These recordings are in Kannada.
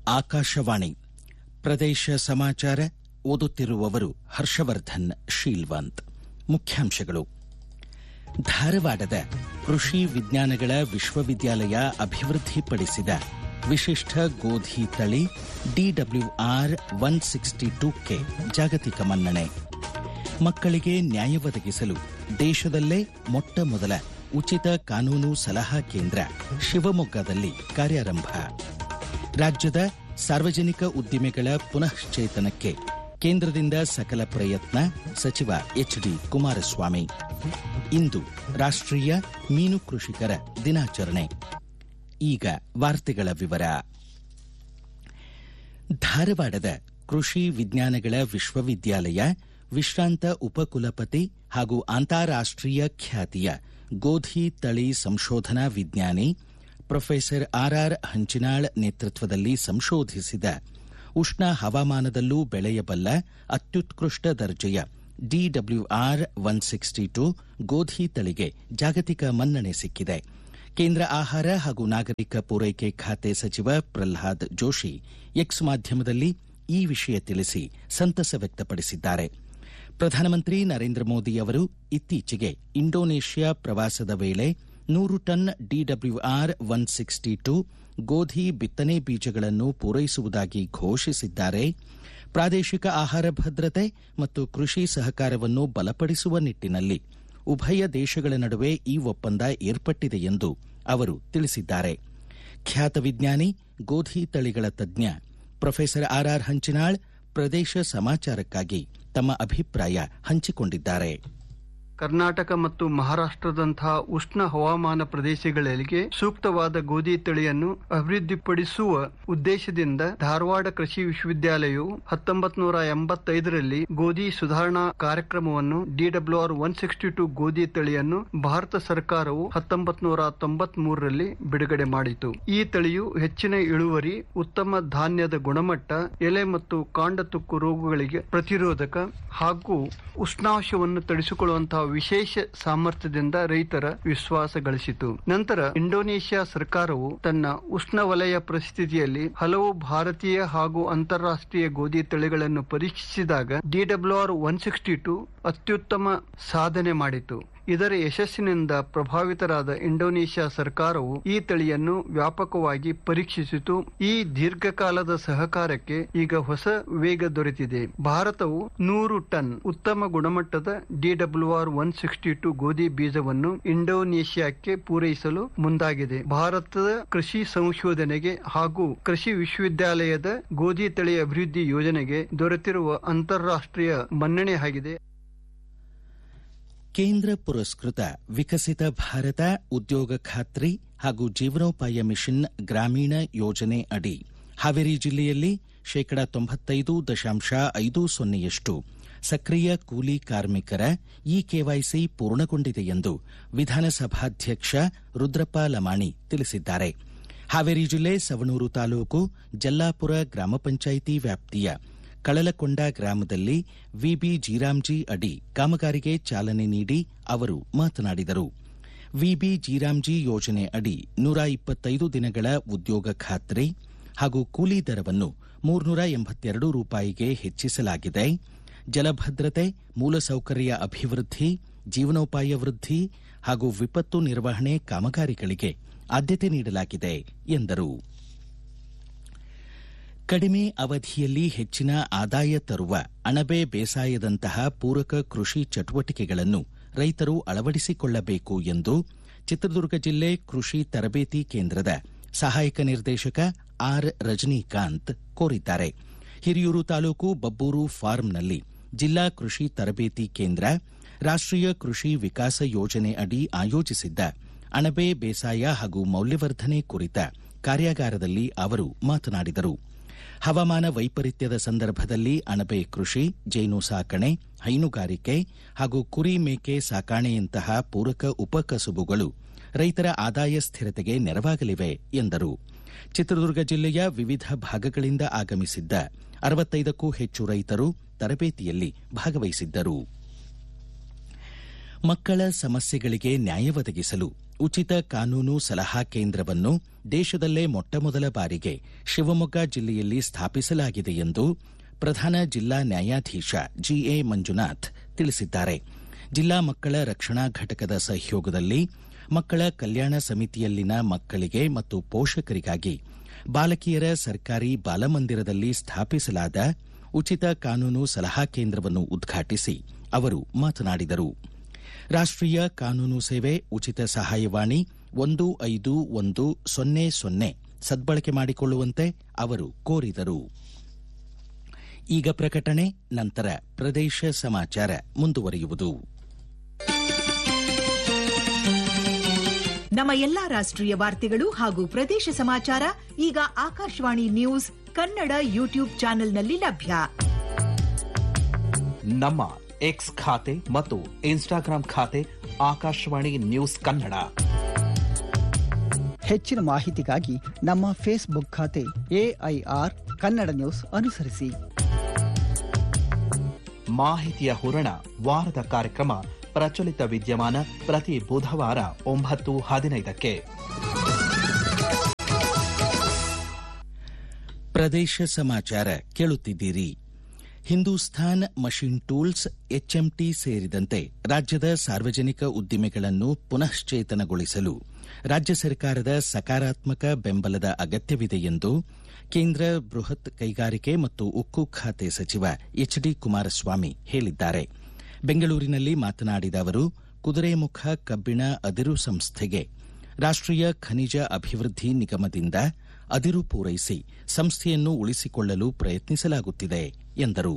ಆಕಾಶವಾಣಿ ಪ್ರದೇಶ ಸಮಾಚಾರ ಓದುತ್ತಿರುವವರು ಹರ್ಷವರ್ಧನ್ ಶೀಲ್ವಂತ್ ಮುಖ್ಯಾಂಶಗಳು ಧಾರವಾಡದ ಕೃಷಿ ವಿಜ್ಞಾನಗಳ ವಿಶ್ವವಿದ್ಯಾಲಯ ಅಭಿವೃದ್ಧಿಪಡಿಸಿದ ವಿಶಿಷ್ಟ ಗೋಧಿ ತಳಿ DWR one sixty two K ಜಾಗತಿಕ ಮನ್ನಣೆ ಮಕ್ಕಳಿಗೆ ನ್ಯಾಯ ಒದಗಿಸಲು ದೇಶದಲ್ಲೇ ಮೊಟ್ಟ ಮೊದಲ ಉಚಿತ ಕಾನೂನು ಸಲಹಾ ಕೇಂದ್ರ ಶಿವಮೊಗ್ಗದಲ್ಲಿ ಕಾರ್ಯಾರಂಭ ರಾಜ್ಯದ ಸಾರ್ವಜನಿಕ ಉದ್ದಿಮೆಗಳ ಪುನಶ್ಚೇತನಕ್ಕೆ ಕೇಂದ್ರದಿಂದ ಸಕಲ ಪ್ರಯತ್ನ ಸಚಿವ ಎಚ್ಡಿ ಕುಮಾರಸ್ವಾಮಿ ಇಂದು ರಾಷ್ಟ್ರೀಯ ಮೀನು ಕೃಷಿಕರ ದಿನಾಚರಣೆ ಈಗ ವಾರ್ತೆಗಳ ವಿವರ ಧಾರವಾಡದ ಕೃಷಿ ವಿಜ್ಞಾನಗಳ ವಿಶ್ವವಿದ್ಯಾಲಯ ವಿಶ್ರಾಂತ ಉಪಕುಲಪತಿ ಹಾಗೂ ಅಂತಾರಾಷ್ಟೀಯ ಖ್ಯಾತಿಯ ಗೋಧಿ ತಳಿ ಸಂಶೋಧನಾ ವಿಜ್ಞಾನಿ ಪ್ರೊಫೆಸರ್ ಆರ್ಆರ್ ಹಂಚಿನಾಳ್ ನೇತೃತ್ವದಲ್ಲಿ ಸಂಶೋಧಿಸಿದ ಉಷ್ಣ ಹವಾಮಾನದಲ್ಲೂ ಬೆಳೆಯಬಲ್ಲ ಅತ್ಯುತ್ಕೃಷ್ಟ ದರ್ಜೆಯ ಡಿಡಬ್ಲ್ಯೂಆರ್ ಒನ್ ಸಿಕ್ಸ್ಟಿ ಟೂ ಗೋಧಿ ತಳಿಗೆ ಜಾಗತಿಕ ಮನ್ನಣೆ ಸಿಕ್ಕಿದೆ ಕೇಂದ್ರ ಆಹಾರ ಹಾಗೂ ನಾಗರಿಕ ಪೂರೈಕೆ ಖಾತೆ ಸಚಿವ ಪ್ರಲ್ಹಾದ್ ಜೋಶಿ ಎಕ್ಸ್ ಮಾಧ್ಯಮದಲ್ಲಿ ಈ ವಿಷಯ ತಿಳಿಸಿ ಸಂತಸ ವ್ಯಕ್ತಪಡಿಸಿದ್ದಾರೆ ಪ್ರಧಾನಮಂತ್ರಿ ನರೇಂದ್ರ ಮೋದಿ ಅವರು ಇತ್ತೀಚೆಗೆ ಇಂಡೋನೇಷ್ಯಾ ಪ್ರವಾಸದ ವೇಳೆ ನೂರು ton DWR one sixty two ಗೋಧಿ ಬಿತ್ತನೆ ಬೀಜಗಳನ್ನು ಪೂರೈಸುವುದಾಗಿ ಘೋಷಿಸಿದ್ದಾರೆ ಪ್ರಾದೇಶಿಕ ಆಹಾರ ಭದ್ರತೆ ಮತ್ತು ಕೃಷಿ ಸಹಕಾರವನ್ನು ಬಲಪಡಿಸುವ ನಿಟ್ಟಿನಲ್ಲಿ ಉಭಯ ದೇಶಗಳ ನಡುವೆ ಈ ಒಪ್ಪಂದ ಏರ್ಪಟ್ಟಿದೆ ಎಂದು ಅವರು ತಿಳಿಸಿದ್ದಾರೆ ಖ್ಯಾತ ವಿಜ್ಞಾನಿ ಗೋಧಿ ತಳಿಗಳ ತಜ್ಞ ಪ್ರೊಫೆಸರ್ ಆರ್ಆರ್ ಹಂಚಿನಾಳ್ ಪ್ರದೇಶ ಸಮಾಚಾರಕ್ಕಾಗಿ ತಮ್ಮ ಅಭಿಪ್ರಾಯ ಹಂಚಿಕೊಂಡಿದ್ದಾರೆ ಕರ್ನಾಟಕ ಮತ್ತು ಮಹಾರಾಷ್ಟ್ರದಂತಹ ಉಷ್ಣ ಹವಾಮಾನ ಪ್ರದೇಶಗಳಿಗೆ ಸೂಕ್ತವಾದ ಗೋಧಿ ತಳಿಯನ್ನು ಅಭಿವೃದ್ಧಿಪಡಿಸುವ ಉದ್ದೇಶದಿಂದ ಧಾರವಾಡ ಕೃಷಿ ವಿಶ್ವವಿದ್ಯಾಲಯವು ಹತ್ತೊಂಬತ್ ನೂರ ಎಂಬತ್ತೈದರಲ್ಲಿ ಗೋಧಿ ಸುಧಾರಣಾ ಕಾರ್ಯಕ್ರಮವನ್ನು ಡಿಡಬ್ಲ್ಯೂಆರ್ ಒನ್ ಸಿಕ್ಸ್ಟಿ ಟೂ ಗೋಧಿ ತಳಿಯನ್ನು ಭಾರತ ಸರ್ಕಾರವು ಹತ್ತೊಂಬತ್ ನೂರ ತೊಂಬತ್ ಮೂರರಲ್ಲಿ ಬಿಡುಗಡೆ ಮಾಡಿತು ಈ ತಳಿಯು ಹೆಚ್ಚಿನ ಇಳುವರಿ ಉತ್ತಮ ಧಾನ್ಯದ ಗುಣಮಟ್ಟ ಎಲೆ ಮತ್ತು ಕಾಂಡ ತುಕ್ಕು ರೋಗಗಳಿಗೆ ಪ್ರತಿರೋಧಕ ಹಾಗೂ ಉಷ್ಣಾಂಶವನ್ನು ತಡಿಸಿಕೊಳ್ಳುವಂತಹ ವಿಶೇಷ ಸಾಮರ್ಥ್ಯದಿಂದ ರೈತರ ವಿಶ್ವಾಸ ಗಳಿಸಿತು ನಂತರ ಇಂಡೋನೇಷ್ಯಾ ಸರ್ಕಾರವು ತನ್ನ ಉಷ್ಣವಲಯ ಪರಿಸ್ಥಿತಿಯಲ್ಲಿ ಹಲವು ಭಾರತೀಯ ಹಾಗೂ ಅಂತಾರಾಷ್ಟ್ರೀಯ ಗೋಧಿ ತಳಿಗಳನ್ನು ಪರೀಕ್ಷಿಸಿದಾಗ ಡಿಡಬ್ಲ್ಯೂಆರ್ ಒನ್ ಸಿಕ್ಸ್ಟಿ ಟೂ ಅತ್ಯುತ್ತಮ ಸಾಧನೆ ಮಾಡಿತು ಇದರ ಯಶಸ್ಸಿನಿಂದ ಪ್ರಭಾವಿತರಾದ ಇಂಡೋನೇಷ್ಯಾ ಸರ್ಕಾರವು ಈ ತಳಿಯನ್ನು ವ್ಯಾಪಕವಾಗಿ ಪರೀಕ್ಷಿಸಿತು ಈ ದೀರ್ಘಕಾಲದ ಸಹಕಾರಕ್ಕೆ ಈಗ ಹೊಸ ವೇಗ ದೊರೆತಿದೆ ಭಾರತವು ನೂರು ಟನ್ ಉತ್ತಮ ಗುಣಮಟ್ಟದ ಡಿಡಬ್ಲ್ಯೂಆರ್ ಒನ್ ಸಿಕ್ಸ್ಟಿ ಟೂ ಗೋಧಿ ಬೀಜವನ್ನು ಇಂಡೋನೇಷ್ಯಾಕ್ಕೆ ಪೂರೈಸಲು ಮುಂದಾಗಿದೆ ಭಾರತದ ಕೃಷಿ ಸಂಶೋಧನೆಗೆ ಹಾಗೂ ಕೃಷಿ ವಿಶ್ವವಿದ್ಯಾಲಯದ ಗೋಧಿ ತಳಿ ಅಭಿವೃದ್ಧಿ ಯೋಜನೆಗೆ ದೊರೆತಿರುವ ಅಂತಾರಾಷ್ಟ್ರೀಯ ಮನ್ನಣೆ ಆಗಿದೆ ಕೇಂದ್ರ ಪುರಸ್ಕೃತ ವಿಕಸಿತ ಭಾರತ ಉದ್ಯೋಗ ಖಾತ್ರಿ ಹಾಗೂ ಜೀವನೋಪಾಯ ಮಿಷನ್ ಗ್ರಾಮೀಣ ಯೋಜನೆ ಅಡಿ ಹಾವೇರಿ ಜಿಲ್ಲೆಯಲ್ಲಿ ಶೇಕಡಾ ತೊಂಬತ್ತೈದು ದಶಾಂಶ ಐದು ಸೊನ್ನೆಯಷ್ಟು ಸಕ್ರಿಯ ಕೂಲಿ ಕಾರ್ಮಿಕರ ಇ ಕೆವೈಸಿ ಪೂರ್ಣಗೊಂಡಿದೆ ಎಂದು ವಿಧಾನಸಭಾಧ್ಯಕ್ಷ ರುದ್ರಪ್ಪ ಲಮಾಣಿ ತಿಳಿಸಿದ್ದಾರೆ ಹಾವೇರಿ ಜಿಲ್ಲೆ ಸವಣೂರು ತಾಲೂಕು ಜಲ್ಲಾಪುರ ಗ್ರಾಮ ಪಂಚಾಯಿತಿ ವ್ಯಾಪ್ತಿಯ ಕಳಲಕೊಂಡ ಗ್ರಾಮದಲ್ಲಿ ವಿಬಿ ಜೀರಾಮ್ಜಿ ಅಡಿ ಕಾಮಗಾರಿಗೆ ಚಾಲನೆ ನೀಡಿ ಅವರು ಮಾತನಾಡಿದರು ವಿಬಿ ಜೀರಾಮ್ಜಿ ಯೋಜನೆ ಅಡಿ ನೂರ ಇಪ್ಪತ್ತೈದು ದಿನಗಳ ಉದ್ಯೋಗ ಖಾತ್ರಿ ಹಾಗೂ ಕೂಲಿ ದರವನ್ನು ಮೂರ್ನೂರ ಎಂಬತ್ತೆರಡು ರೂಪಾಯಿಗೆ ಹೆಚ್ಚಿಸಲಾಗಿದೆ ಜಲಭದ್ರತೆ ಮೂಲಸೌಕರ್ಯ ಅಭಿವೃದ್ಧಿ ಜೀವನೋಪಾಯ ವೃದ್ಧಿ ಹಾಗೂ ವಿಪತ್ತು ನಿರ್ವಹಣೆ ಕಾಮಗಾರಿಗಳಿಗೆ ಆದ್ಯತೆ ನೀಡಲಾಗಿದೆ ಎಂದರು ಕಡಿಮೆ ಅವಧಿಯಲ್ಲಿ ಹೆಚ್ಚಿನ ಆದಾಯ ತರುವ ಅಣಬೆ ಬೇಸಾಯದಂತಹ ಪೂರಕ ಕೃಷಿ ಚಟುವಟಿಕೆಗಳನ್ನು ರೈತರು ಅಳವಡಿಸಿಕೊಳ್ಳಬೇಕು ಎಂದು ಚಿತ್ರದುರ್ಗ ಜಿಲ್ಲೆ ಕೃಷಿ ತರಬೇತಿ ಕೇಂದ್ರದ ಸಹಾಯಕ ನಿರ್ದೇಶಕ ಆರ್ ರಜನಿಕಾಂತ್ ಕೋರಿದ್ದಾರೆ ಹಿರಿಯೂರು ತಾಲೂಕು ಬಬ್ಬೂರು ಫಾರ್ಮ್ನಲ್ಲಿ ಜಿಲ್ಲಾ ಕೃಷಿ ತರಬೇತಿ ಕೇಂದ್ರ ರಾಷ್ಟ್ರೀಯ ಕೃಷಿ ವಿಕಾಸ ಯೋಜನೆ ಅಡಿ ಆಯೋಜಿಸಿದ್ದ ಅಣಬೆ ಬೇಸಾಯ ಹಾಗೂ ಮೌಲ್ಯವರ್ಧನೆ ಕುರಿತ ಕಾರ್ಯಾಗಾರದಲ್ಲಿ ಅವರು ಮಾತನಾಡಿದರು ಹವಾಮಾನ ವೈಪರೀತ್ಯದ ಸಂದರ್ಭದಲ್ಲಿ ಅಣಬೆ ಕೃಷಿ ಜೇನು ಸಾಕಣೆ ಹೈನುಗಾರಿಕೆ ಹಾಗೂ ಕುರಿ ಮೇಕೆ ಸಾಕಾಣೆಯಂತಹ ಪೂರಕ ಉಪಕಸುಬುಗಳು ರೈತರ ಆದಾಯ ಸ್ಥಿರತೆಗೆ ನೆರವಾಗಲಿವೆ ಎಂದರು ಚಿತ್ರದುರ್ಗ ಜಿಲ್ಲೆಯ ವಿವಿಧ ಭಾಗಗಳಿಂದ ಆಗಮಿಸಿದ್ದ ಅರವತ್ತೈದಕ್ಕೂ ಹೆಚ್ಚು ರೈತರು ತರಬೇತಿಯಲ್ಲಿ ಭಾಗವಹಿಸಿದ್ದರು ಮಕ್ಕಳ ಸಮಸ್ಯೆಗಳಿಗೆ ನ್ಯಾಯ ಒದಗಿಸಲು ಉಚಿತ ಕಾನೂನು ಸಲಹಾ ಕೇಂದ್ರವನ್ನು ದೇಶದಲ್ಲೇ ಮೊಟ್ಟಮೊದಲ ಬಾರಿಗೆ ಶಿವಮೊಗ್ಗ ಜಿಲ್ಲೆಯಲ್ಲಿ ಸ್ಥಾಪಿಸಲಾಗಿದೆ ಎಂದು ಪ್ರಧಾನ ಜಿಲ್ಲಾ ನ್ಯಾಯಾಧೀಶ ಜಿಎ ಮಂಜುನಾಥ್ ತಿಳಿಸಿದ್ದಾರೆ ಜಿಲ್ಲಾ ಮಕ್ಕಳ ರಕ್ಷಣಾ ಘಟಕದ ಸಹಯೋಗದಲ್ಲಿ ಮಕ್ಕಳ ಕಲ್ಯಾಣ ಸಮಿತಿಯಲ್ಲಿನ ಮಕ್ಕಳಿಗೆ ಮತ್ತು ಪೋಷಕರಿಗಾಗಿ ಬಾಲಕಿಯರ ಸರ್ಕಾರಿ ಬಾಲಮಂದಿರದಲ್ಲಿ ಸ್ಥಾಪಿಸಲಾದ ಉಚಿತ ಕಾನೂನು ಸಲಹಾ ಕೇಂದ್ರವನ್ನು ಉದ್ಘಾಟಿಸಿ ಅವರು ಮಾತನಾಡಿದರು ರಾಷ್ಟೀಯ ಕಾನೂನು ಸೇವೆ ಉಚಿತ ಸಹಾಯವಾಣಿ ಒಂದು ಐದು ಒಂದು ಸೊನ್ನೆ ಸೊನ್ನೆ ಸದ್ಬಳಕೆ ಮಾಡಿಕೊಳ್ಳುವಂತೆ ಅವರು ಕೋರಿದರು ಈಗ ಪ್ರಕಟಣೆ ನಂತರ ಪ್ರದೇಶ ಸಮಾಚಾರ ಮುಂದುವರಿಯುವುದು ನಮ್ಮ ಎಲ್ಲಾ ರಾಷ್ಟ್ರೀಯ ವಾರ್ತೆಗಳು ಹಾಗೂ ಪ್ರದೇಶ ಸಮಾಚಾರ ಈಗ ಆಕಾಶವಾಣಿ ನ್ಯೂಸ್ ಕನ್ನಡ ಯೂಟ್ಯೂಬ್ ಚಾನೆಲ್ನಲ್ಲಿ ಲಭ್ಯ ನಮ್ಮ ಎಕ್ಸ್ ಖಾತೆ ಮತ್ತು ಇನ್ಸ್ಟಾಗ್ರಾಂ ಖಾತೆ ಆಕಾಶವಾಣಿ ನ್ಯೂಸ್ ಕನ್ನಡ ಹೆಚ್ಚಿನ ಮಾಹಿತಿಗಾಗಿ ನಮ್ಮ ಫೇಸ್ಬುಕ್ ಖಾತೆ ಎಐಆರ್ ಕನ್ನಡ ನ್ಯೂಸ್ ಅನುಸರಿಸಿ ಮಾಹಿತಿಯ ಹೂರಣ ವಾರದ ಕಾರ್ಯಕ್ರಮ ಪ್ರಚಲಿತ ವಿದ್ಯಮಾನ ಪ್ರತಿ ಬುಧವಾರ ಒಂಬತ್ತು ಹದಿನೈದಕ್ಕೆ ಪ್ರದೇಶ ಸಮಾಚಾರ ಕೇಳುತ್ತಿದ್ದೀರಿ ಹಿಂದೂಸ್ತಾನ್ ಮಷಿನ್ ಟೂಲ್ಸ್ ಎಚ್ಎಂಟಿ ಸೇರಿದಂತೆ ರಾಜ್ಯದ ಸಾರ್ವಜನಿಕ ಉದ್ದಿಮೆಗಳನ್ನು ಪುನಶ್ಚೇತನಗೊಳಿಸಲು ರಾಜ್ಯ ಸರ್ಕಾರದ ಸಕಾರಾತ್ಮಕ ಬೆಂಬಲದ ಅಗತ್ಯವಿದೆ ಎಂದು ಕೇಂದ್ರ ಬೃಹತ್ ಕೈಗಾರಿಕೆ ಮತ್ತು ಉಕ್ಕು ಖಾತೆ ಸಚಿವ ಎಚ್ ಡಿ ಕುಮಾರಸ್ವಾಮಿ ಹೇಳಿದ್ದಾರೆ ಬೆಂಗಳೂರಿನಲ್ಲಿ ಮಾತನಾಡಿದ ಅವರು ಕುದುರೆಮುಖ ಕಬ್ಬಿಣ ಅದಿರು ಸಂಸ್ಥೆಗೆ ರಾಷ್ಟೀಯ ಖನಿಜ ಅಭಿವೃದ್ಧಿ ನಿಗಮದಿಂದ ಅದಿರು ಪೂರೈಸಿ ಸಂಸ್ಥೆಯನ್ನು ಉಳಿಸಿಕೊಳ್ಳಲು ಪ್ರಯತ್ನಿಸಲಾಗುತ್ತಿದೆ ಎಂದರು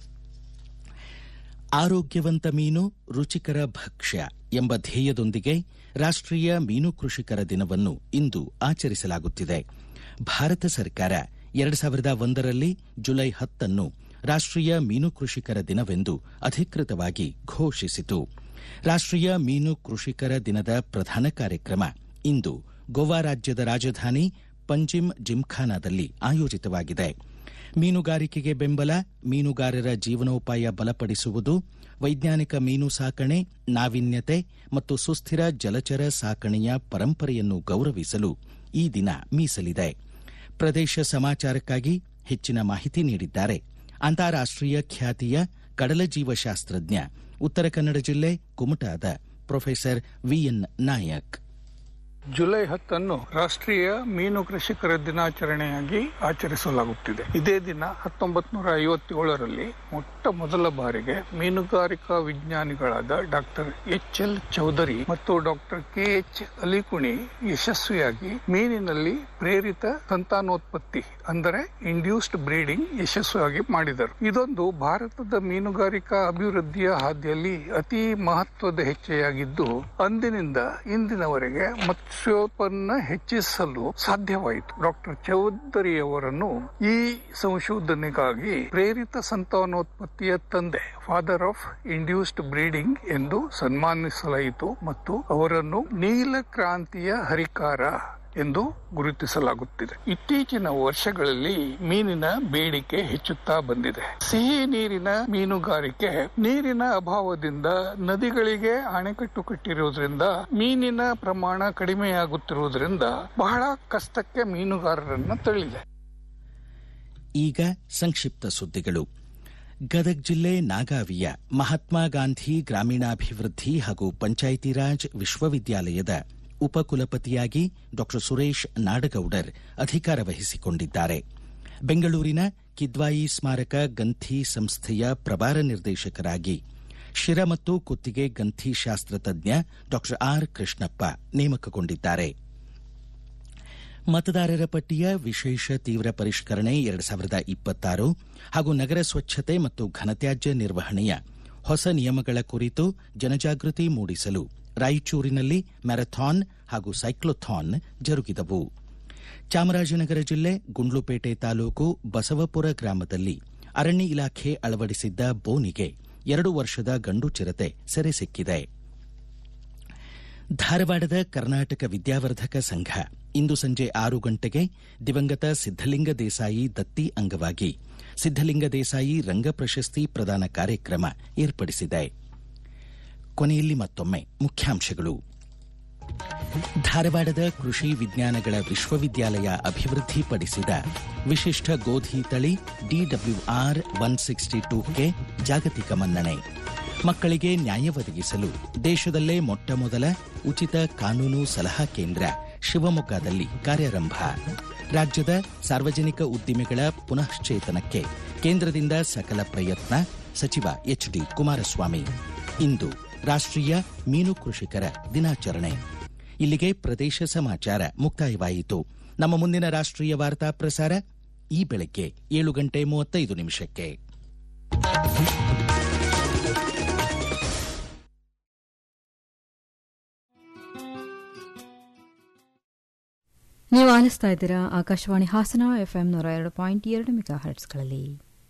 ಆರೋಗ್ಯವಂತ ಮೀನು ರುಚಿಕರ ಭಕ್ಷ್ಯ ಎಂಬ ಧ್ಯೇಯದೊಂದಿಗೆ ರಾಷ್ಟೀಯ ಮೀನು ಕೃಷಿಕರ ದಿನವನ್ನು ಇಂದು ಆಚರಿಸಲಾಗುತ್ತಿದೆ ಭಾರತ ಸರ್ಕಾರ ಎರಡು ಸಾವಿರದ ಒಂದರಲ್ಲಿ ಜುಲೈ ಹತ್ತನ್ನು ರಾಷ್ಟೀಯ ಮೀನು ಕೃಷಿಕರ ದಿನವೆಂದು ಅಧಿಕೃತವಾಗಿ ಘೋಷಿಸಿತು ರಾಷ್ಟೀಯ ಮೀನು ಕೃಷಿಕರ ದಿನದ ಪ್ರಧಾನ ಕಾರ್ಯಕ್ರಮ ಇಂದು ಗೋವಾ ರಾಜ್ಯದ ರಾಜಧಾನಿ ಪಂಜಿಮ್ ಜಿಮ್ಖಾನಾದಲ್ಲಿ ಆಯೋಜಿತವಾಗಿದೆ ಮೀನುಗಾರಿಕೆಗೆ ಬೆಂಬಲ ಮೀನುಗಾರರ ಜೀವನೋಪಾಯ ಬಲಪಡಿಸುವುದು ವೈಜ್ಞಾನಿಕ ಮೀನು ಸಾಕಣೆ ನಾವೀನ್ಯತೆ ಮತ್ತು ಸುಸ್ಥಿರ ಜಲಚರ ಸಾಕಣೆಯ ಪರಂಪರೆಯನ್ನು ಗೌರವಿಸಲು ಈ ದಿನ ಮೀಸಲಿದೆ ಪ್ರದೇಶ ಸಮಾಚಾರಕ್ಕಾಗಿ ಹೆಚ್ಚಿನ ಮಾಹಿತಿ ನೀಡಿದ್ದಾರೆ ಅಂತಾರಾಷ್ಟೀಯ ಖ್ಯಾತಿಯ ಕಡಲ ಜೀವಶಾಸ್ತ್ರಜ್ಞ ಉತ್ತರ ಕನ್ನಡ ಜಿಲ್ಲೆ ಕುಮಟಾದ ಪ್ರೊಫೆಸರ್ ವಿಎನ್ ನಾಯಕ್ ಜುಲೈ ಹತ್ತನ್ನು ರಾಷ್ಟ್ರೀಯ ಮೀನು ಕೃಷಿಕರ ದಿನಾಚರಣೆಯಾಗಿ ಆಚರಿಸಲಾಗುತ್ತಿದೆ ಇದೇ ದಿನ ಹತ್ತೊಂಬತ್ ನೂರ ಐವತ್ತೇಳರಲ್ಲಿ ಮೊಟ್ಟ ಮೊದಲ ಬಾರಿಗೆ ಮೀನುಗಾರಿಕಾ ವಿಜ್ಞಾನಿಗಳಾದ ಡಾಕ್ಟರ್ ಎಚ್ ಎಲ್ ಚೌಧರಿ ಮತ್ತು ಡಾಕ್ಟರ್ ಕೆ ಎಚ್ ಅಲಿಕುಣಿ ಯಶಸ್ವಿಯಾಗಿ ಮೀನಿನಲ್ಲಿ ಪ್ರೇರಿತ ಸಂತಾನೋತ್ಪತ್ತಿ ಅಂದರೆ ಇಂಡ್ಯೂಸ್ಡ್ ಬ್ರೀಡಿಂಗ್ ಯಶಸ್ವಿಯಾಗಿ ಮಾಡಿದರು ಇದೊಂದು ಭಾರತದ ಮೀನುಗಾರಿಕಾ ಅಭಿವೃದ್ಧಿಯ ಹಾದಿಯಲ್ಲಿ ಅತಿ ಮಹತ್ವದ ಹೆಜ್ಜೆಯಾಗಿದ್ದು ಅಂದಿನಿಂದ ಇಂದಿನವರೆಗೆ ಮತ್ಸ್ಯೋತ್ಪನ್ನ ಹೆಚ್ಚಿಸಲು ಸಾಧ್ಯವಾಯಿತು ಡಾಕ್ಟರ್ ಚೌಧರಿಯವರನ್ನು ಈ ಸಂಶೋಧನೆಗಾಗಿ ಪ್ರೇರಿತ ಸಂತಾನೋತ್ಪತ್ತಿಯ ತಂದೆ ಫಾದರ್ ಆಫ್ ಇಂಡ್ಯೂಸ್ಡ್ ಬ್ರೀಡಿಂಗ್ ಎಂದು ಸನ್ಮಾನಿಸಲಾಯಿತು ಮತ್ತು ಅವರನ್ನು ನೀಲ ಕ್ರಾಂತಿಯ ಹರಿಕಾರ ಎಂದು ಗುರುತಿಸಲಾಗುತ್ತಿದೆ ಇತ್ತೀಚಿನ ವರ್ಷಗಳಲ್ಲಿ ಮೀನಿನ ಬೇಡಿಕೆ ಹೆಚ್ಚುತ್ತಾ ಬಂದಿದೆ ಸಿಹಿ ನೀರಿನ ಮೀನುಗಾರಿಕೆ ನೀರಿನ ಅಭಾವದಿಂದ ನದಿಗಳಿಗೆ ಅಣೆಕಟ್ಟು ಕಟ್ಟಿರುವುದರಿಂದ ಮೀನಿನ ಪ್ರಮಾಣ ಕಡಿಮೆಯಾಗುತ್ತಿರುವುದರಿಂದ ಬಹಳ ಕಷ್ಟಕ್ಕೆ ಮೀನುಗಾರರನ್ನು ತಳ್ಳಿದೆ ಈಗ ಸಂಕ್ಷಿಪ್ತ ಸುದ್ದಿಗಳು ಗದಗ ಜಿಲ್ಲೆ ನಾಗಾವಿಯ ಮಹಾತ್ಮ ಗಾಂಧಿ ಗ್ರಾಮೀಣಾಭಿವೃದ್ಧಿ ಹಾಗೂ ಪಂಚಾಯಿತಿ ರಾಜ್ ವಿಶ್ವವಿದ್ಯಾಲಯದ ಉಪಕುಲಪತಿಯಾಗಿ ಡಾ ಸುರೇಶ್ ನಾಡಗೌಡರ್ ಅಧಿಕಾರ ವಹಿಸಿಕೊಂಡಿದ್ದಾರೆ ಬೆಂಗಳೂರಿನ ಕಿದ್ವಾಯಿ ಸ್ಮಾರಕ ಗಂಥಿ ಸಂಸ್ಥೆಯ ಪ್ರಭಾರ ನಿರ್ದೇಶಕರಾಗಿ ಶಿರ ಮತ್ತು ಕುತ್ತಿಗೆ ಗಂಥಿ ಶಾಸ್ತ್ರ ತಜ್ಞ ಡಾ ಆರ್ ಕೃಷ್ಣಪ್ಪ ನೇಮಕಗೊಂಡಿದ್ದಾರೆ ಮತದಾರರ ಪಟ್ಟಿಯ ವಿಶೇಷ ತೀವ್ರ ಪರಿಷ್ಕರಣೆ ಎರಡು ಸಾವಿರದ ಇಪ್ಪತ್ತಾರು ಹಾಗೂ ನಗರ ಸ್ವಚ್ಛತೆ ಮತ್ತು ಘನತ್ಯಾಜ್ಯ ನಿರ್ವಹಣೆಯ ಹೊಸ ನಿಯಮಗಳ ಕುರಿತು ಜನಜಾಗೃತಿ ಮೂಡಿಸಲು ರಾಯಚೂರಿನಲ್ಲಿ ಮ್ಯಾರಥಾನ್ ಹಾಗೂ ಸೈಕ್ಲೋಥಾನ್ ಜರುಗಿದವು ಚಾಮರಾಜನಗರ ಜಿಲ್ಲೆ ಗುಂಡ್ಲುಪೇಟೆ ತಾಲೂಕು ಬಸವಪುರ ಗ್ರಾಮದಲ್ಲಿ ಅರಣ್ಯ ಇಲಾಖೆ ಅಳವಡಿಸಿದ್ದ ಬೋನಿಗೆ ಎರಡು ವರ್ಷದ ಗಂಡು ಚಿರತೆ ಸೆರೆ ಸಿಕ್ಕಿದೆ ಧಾರವಾಡದ ಕರ್ನಾಟಕ ವಿದ್ಯಾವರ್ಧಕ ಸಂಘ ಇಂದು ಸಂಜೆ ಆರು ಗಂಟೆಗೆ ದಿವಂಗತ ಸಿದ್ದಲಿಂಗ ದೇಸಾಯಿ ದತ್ತಿ ಅಂಗವಾಗಿ ಸಿದ್ದಲಿಂಗ ದೇಸಾಯಿ ರಂಗ ಪ್ರಶಸ್ತಿ ಪ್ರದಾನ ಕಾರ್ಯಕ್ರಮ ಏರ್ಪಡಿಸಿದೆ ಕೊನೆಯಲ್ಲಿ ಮತ್ತೊಮ್ಮೆ ಮುಖ್ಯಾಂಶಗಳು ಧಾರವಾಡದ ಕೃಷಿ ವಿಜ್ಞಾನಗಳ ವಿಶ್ವವಿದ್ಯಾಲಯ ಅಭಿವೃದ್ಧಿಪಡಿಸಿದ ವಿಶಿಷ್ಟ ಗೋಧಿ ತಳಿ DWR one sixty two K ಜಾಗತಿಕ ಮನ್ನಣೆ ಮಕ್ಕಳಿಗೆ ನ್ಯಾಯ ಒದಗಿಸಲು ದೇಶದಲ್ಲೇ ಮೊಟ್ಟ ಮೊದಲ ಉಚಿತ ಕಾನೂನು ಸಲಹಾ ಕೇಂದ್ರ ಶಿವಮೊಗ್ಗದಲ್ಲಿ ಕಾರ್ಯಾರಂಭ ರಾಜ್ಯದ ಸಾರ್ವಜನಿಕ ಉದ್ದಿಮೆಗಳ ಪುನಶ್ಚೇತನಕ್ಕೆ ಕೇಂದ್ರದಿಂದ ಸಕಲ ಪ್ರಯತ್ನ ಸಚಿವ ಎಚ್ಡಿ ಕುಮಾರಸ್ವಾಮಿ ಇಂದು ರಾಷ್ಟ್ರೀಯ ಮೀನು ಕೃಷಿಕರ ದಿನಾಚರಣೆ ಇಲ್ಲಿಗೆ ಪ್ರದೇಶ ಸಮಾಚಾರ ಮುಕ್ತಾಯವಾಯಿತು ನಮ್ಮ ಮುಂದಿನ ರಾಷ್ಟ್ರೀಯ ವಾರ್ತಾ ಪ್ರಸಾರ ಈ ಬೆಳಗ್ಗೆ ಏಳು ಗಂಟೆ ಮೂವತ್ತೈದು ನಿಮಿಷಕ್ಕೆ ನೀವು ಆಲಿಸ್ತಾ ಇದ್ದೀರಾ ಆಕಾಶವಾಣಿ ಹಾಸನ ಎಫ್ಎಂ ನೂರ ಎರಡು ಪಾಯಿಂಟ್ ಎರಡು ಮೆಗಾ ಹರ್ಟ್ಸ್ಗಳಲ್ಲಿ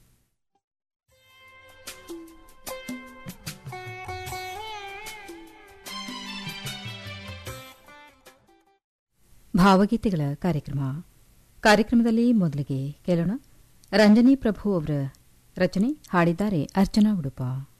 ಭಾವಗೀತೆಗಳ ಕಾರ್ಯಕ್ರಮ ಕಾರ್ಯಕ್ರಮದಲ್ಲಿ ಮೊದಲಿಗೆ ಕೇಳೋಣ ರಂಜನಿ ಪ್ರಭು ಅವರ ರಚನೆ ಹಾಡಿದ್ದಾರೆ ಅರ್ಚನಾ ಉಡುಪ